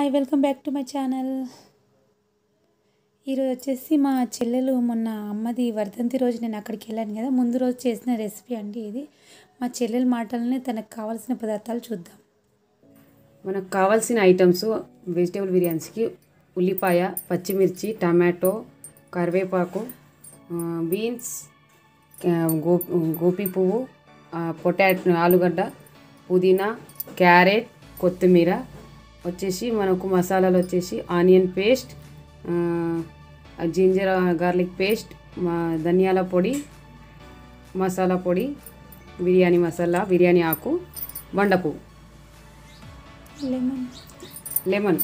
welcome back to my channel ఈరోజు వచ్చేసి మా చెల్లెలు మొన్న అమ్మది వర్ధంతి రోజు నేను అక్కడికి వెళ్ళాను కదా ముందు రోజు చేసిన రెసిపీ అండి ఇది మా చెల్లెల మాటలనే తనకు కావాల్సిన పదార్థాలు చూద్దాం మనకు కావాల్సిన ఐటమ్స్ వెజిటేబుల్ బిర్యానీస్కి ఉల్లిపాయ పచ్చిమిర్చి టమాటో కరివేపాకు ఆ, బీన్స్ ఆ, గో గోపి పువ్వు ఆ, పొటాటో ఆలుగడ్డ పుదీనా క్యారెట్ కొత్తిమీర వచ్చేసి మనకు మసాలాలు వచ్చేసి ఆనియన్ పేస్ట్ ఆ, జింజర్ గార్లిక్ పేస్ట్ మా ధనియాల పొడి మసాలా పొడి బిర్యానీ మసాలా బిర్యానీ ఆకు బండపువ్వు లెమన్ లెమన్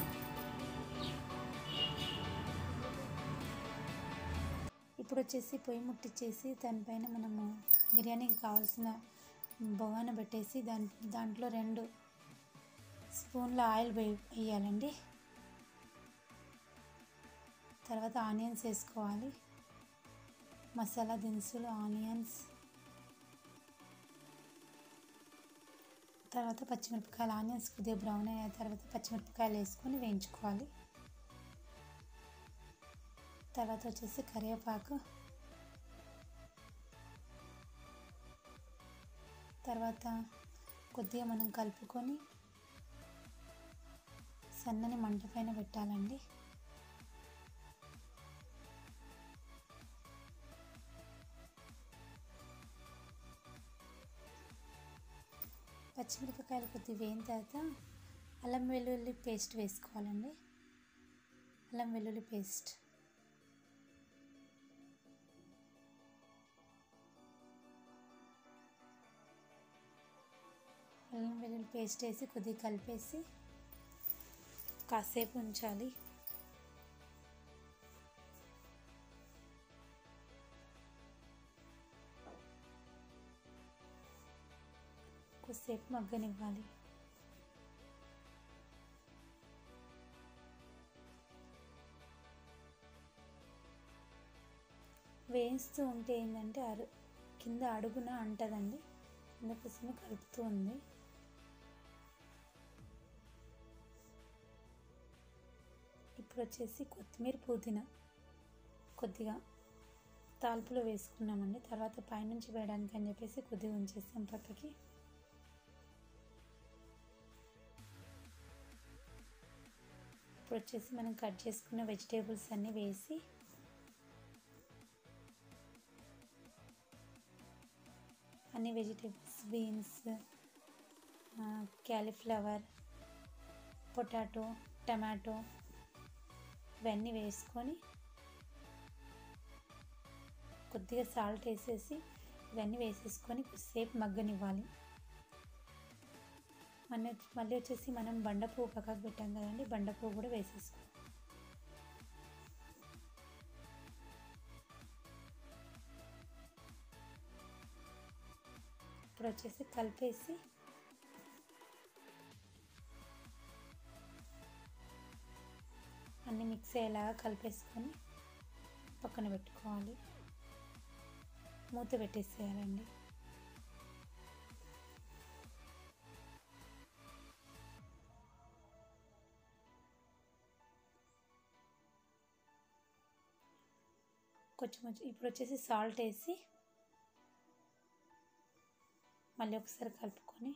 ఇప్పుడు వచ్చేసి పొయ్యి ముట్టించేసి దానిపైన మనము బిర్యానీకి కావాల్సిన బొగాన పెట్టేసి దాని దాంట్లో రెండు స్పూన్ల ఆయిల్ వే- వేయాలండి తర్వాత ఆనియన్స్ వేసుకోవాలి మసాలా దినుసులు ఆనియన్స్ తర్వాత పచ్చిమిరపకాయలు ఆనియన్స్ కొద్దిగా బ్రౌన్ అయిన తర్వాత పచ్చిమిరపకాయలు వేసుకొని వేయించుకోవాలి తర్వాత వచ్చేసి కరివేపాకు తర్వాత కొద్దిగా మనం కలుపుకొని సన్నని మంట పైన పెట్టాలండి పచ్చిమిరపకాయలు కొద్దిగా వేయిన తర్వాత అల్లం వెల్లుల్లి పేస్ట్ వేసుకోవాలండి అల్లం వెల్లుల్లి పేస్ట్ అల్లం వెల్లుల్లి పేస్ట్ వేసి కొద్దిగా కలిపేసి కాసేపు ఉంచాలి కొద్దిసేపు మగ్గనివ్వాలి వేయిస్తూ ఉంటే ఏంటంటే అరు కింద అడుగున అంటదండి అందుకోసమే కలుపుతూ ఉంది ఇప్పుడు వచ్చేసి కొత్తిమీర పుదీనా కొద్దిగా తాల్పులో వేసుకున్నామండి తర్వాత పైనుంచి వేయడానికి అని చెప్పేసి కొద్దిగా ఉంచేసాం పక్కకి ఇప్పుడు వచ్చేసి మనం కట్ చేసుకున్న వెజిటేబుల్స్ అన్నీ వేసి అన్ని vegetables beans cauliflower potato tomato ఇవన్నీ వేసుకొని కొద్దిగా సాల్ట్ వేసేసి ఇవన్నీ వేసేసుకొని కొద్దిసేపు మగ్గనివ్వాలి మన మళ్ళీ వచ్చేసి మనం బండపువ్వు పక్కకు పెట్టాం కదండి బండపువ్వు కూడా వేసేసుకో ఇప్పుడు వచ్చేసి కలిపేసి అన్నీ మిక్స్ అయ్యేలాగా కలిపేసుకొని పక్కన పెట్టుకోవాలి మూత పెట్టేసేయాలండి కొంచెం కొంచెం ఇప్పుడు వచ్చేసి సాల్ట్ వేసి మళ్ళీ ఒకసారి కలుపుకొని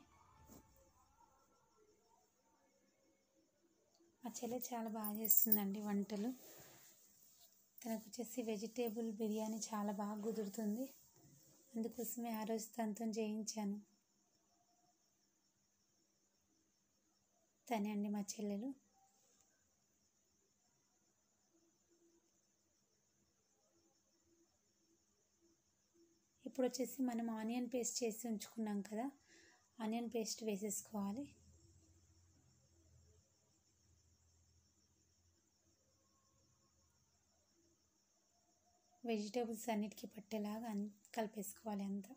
మా చెల్లె చాలా బాగా చేస్తుందండి వంటలు తనకు వచ్చేసి వెజిటేబుల్ బిర్యానీ చాలా బాగా కుదురుతుంది అందుకోసమే ఆ రోజు తనతో చేయించాను తనే అండి మా చెల్లెలు ఇప్పుడు వచ్చేసి మనం ఆనియన్ పేస్ట్ చేసి ఉంచుకున్నాం కదా ఆనియన్ పేస్ట్ వేసేసుకోవాలి వెజిటేబుల్స్ అన్నిటికీ పట్టేలాగా అన్ కలిపేసుకోవాలి అంతా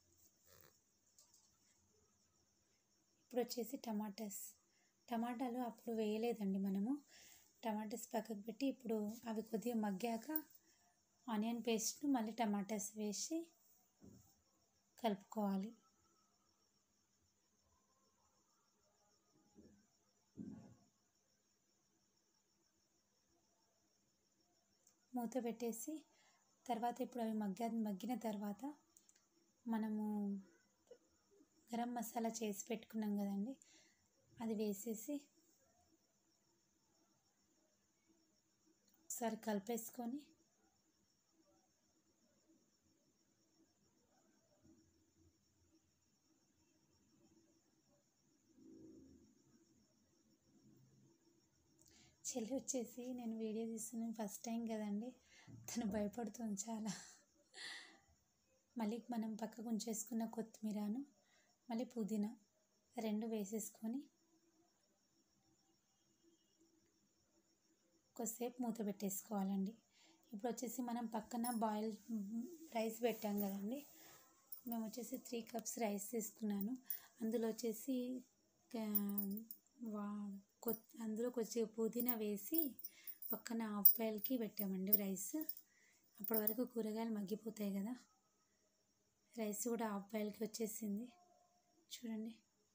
ఇప్పుడు వచ్చేసి టమాటాస్ టమాటాలు అప్పుడు వేయలేదండి మనము టమాటాస్ పక్కకు పెట్టి ఇప్పుడు అవి కొద్దిగా మగ్గాక ఆనియన్ పేస్ట్ మళ్ళీ టమాటాస్ వేసి కలుపుకోవాలి మూత పెట్టేసి తర్వాత ఇప్పుడు అవి మగ్గ మగ్గిన తర్వాత మనము గరం మసాలా చేసి పెట్టుకున్నాం కదండి అది వేసేసి ఒకసారి కలిపేసుకొని చెల్లి వచ్చేసి నేను వీడియో తీస్తున్నాను ఫస్ట్ టైం కదండి తను భయపడుతుంది చాలా మళ్ళీ మనం పక్కకు ఉంచేసుకున్న కొత్తిమీరను మళ్ళీ పుదీనా రెండు వేసేసుకొని కొద్దిసేపు మూత పెట్టేసుకోవాలండి ఇప్పుడు వచ్చేసి మనం పక్కన బాయిల్ రైస్ పెట్టాం కదండి మేము వచ్చేసి త్రీ కప్స్ రైస్ తీసుకున్నాను అందులో వచ్చేసి వా కొత్ అందులో కొద్దిగా పుదీనా వేసి పక్కన హాఫ్ బాయిల్కి పెట్టామండి రైస్ అప్పటి వరకు కూరగాయలు మగ్గిపోతాయి కదా రైస్ కూడా హాఫ్ బాయిల్కి వచ్చేసింది చూడండి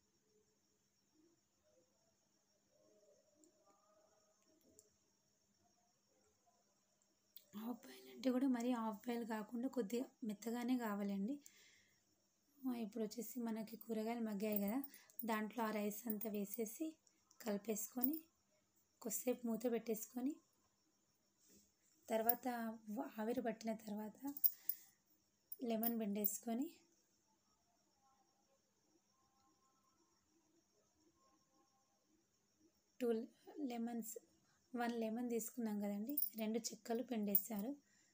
హాఫ్ బాయిల్ అంటే కూడా మరీ హాఫ్ బాయిల్ కాకుండా కొద్దిగా మెత్తగానే కావాలండి ఇప్పుడు వచ్చేసి మనకి కూరగాయలు మగ్గాయి కదా దాంట్లో ఆ రైస్ అంతా వేసేసి కలిపేసుకొని కొద్దిసేపు మూత పెట్టేసుకొని తర్వాత ఆవిరి పట్టిన తర్వాత లెమన్ పిండేసుకొని టూ లెమన్స్ వన్ లెమన్ తీసుకున్నాం కదండి రెండు చెక్కలు పిండేశారు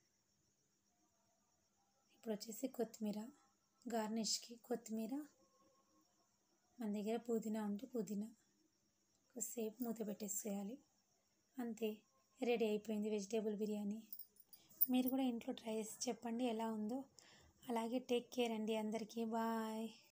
ఇప్పుడు వచ్చేసి కొత్తిమీర గార్నిష్కి కొత్తిమీర మన దగ్గర పుదీనా ఉంటే పుదీనా కొద్దిసేపు మూత పెట్టేసేయాలి అంతే రెడీ అయిపోయింది వెజిటేబుల్ బిర్యానీ మీరు కూడా ఇంట్లో ట్రై చేసి చెప్పండి ఎలా ఉందో అలాగే టేక్ కేర్ అండి అందరికీ బాయ్